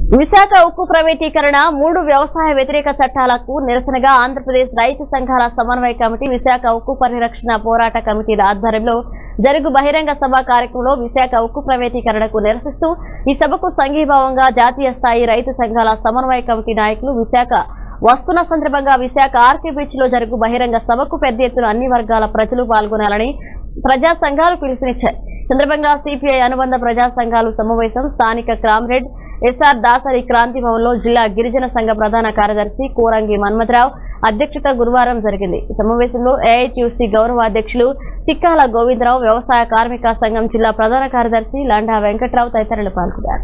విశాఖ ఉక్కు ప్రైవేటీకరణ మూడు వ్యవసాయ వ్యతిరేక చట్టాలకు నిరసనగా ఆంధ్రప్రదేశ్ రైతు సంఘాల సమన్వయ కమిటీ విశాఖ ఉక్కు పరిరక్షణ పోరాట కమిటీల ఆధ్వర్యంలో జరుగు బహిరంగ సభ కార్యక్రమంలో విశాఖ ఉక్కు ప్రైవేటీకరణకు నిరసిస్తూ ఈ సభకు సంఘీభావంగా జాతీయ స్థాయి రైతు సంఘాల సమన్వయ కమిటీ నాయకులు విశాఖ వస్తున్న సందర్భంగా విశాఖ ఆర్కే బీచ్ లో జరుగు బహిరంగ సభకు పెద్ద ఎత్తున అన్ని వర్గాల ప్రజలు పాల్గొనాలని ప్రజా సంఘాలు పిలుపునిచ్చాయి సందర్భంగా సిపిఐ అనుబంధ ప్రజా సంఘాలు సమావేశం స్థానిక క్రామ్రెడ్ ఎస్ఆర్ దాసరి క్రాంతి భవన్లో జిల్లా గిరిజన సంఘ ప్రధాన కార్యదర్శి కోరంగి మన్మథరావు అధ్యక్షత గురువారం జరిగింది ఈ సమావేశంలో ఏఐటీయూసీ గౌరవ అధ్యక్షులు తిక్కాల గోవిందరావు వ్యవసాయ కార్మిక సంఘం జిల్లా ప్రధాన కార్యదర్శి లాండా వెంకట్రావు తదితరులు పాల్గొన్నారు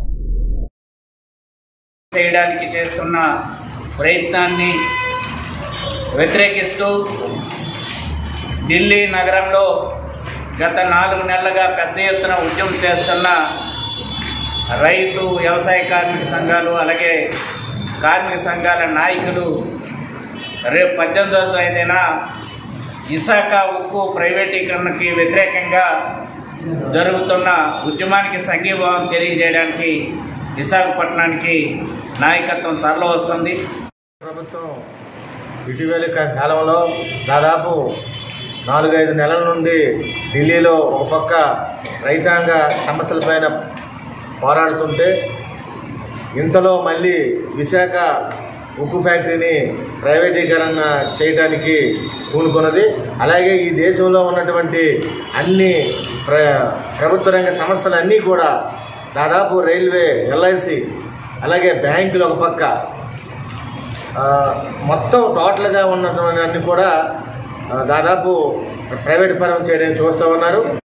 చేయడానికి చేస్తున్న ప్రయత్నాన్ని వ్యతిరేకిస్తూ ఢిల్లీ నగరంలో గత నాలుగు నెలలుగా పెద్ద ఎత్తున ఉద్యమం చేస్తున్న రైతు వ్యవసాయ కార్మిక సంఘాలు అలాగే కార్మిక సంఘాల నాయకులు రేపు పద్దెనిమిదవ తేదీన విశాఖ ఉక్కు ప్రైవేటీకరణకి వ్యతిరేకంగా జరుగుతున్న ఉద్యమానికి సంఘీభావం తెలియజేయడానికి విశాఖపట్నానికి నాయకత్వం తరలి వస్తుంది ప్రభుత్వం ఇటీవలి కా- కాలంలో దాదాపు నాలుగైదు నెలల నుండి ఢిల్లీలో ఒక పక్క రైతాంగ సమస్యలపైన పోరాడుతుంటే ఇంతలో మళ్ళీ విశాఖ ఉక్కు ఫ్యాక్టరీని ప్రైవేటీకరణ చేయడానికి పూనుకున్నది అలాగే ఈ దేశంలో ఉన్నటువంటి అన్ని ప్ర ప్రభుత్వ రంగ సంస్థలన్నీ కూడా దాదాపు రైల్వే ఎల్ఐసి అలాగే బ్యాంకులు ఒక పక్క ఆ, మొత్తం టోటల్గా ఉన్నటువంటి అన్ని కూడా ఆ, దాదాపు ప్రైవేట్ పరం చేయడానికి చూస్తూ ఉన్నారు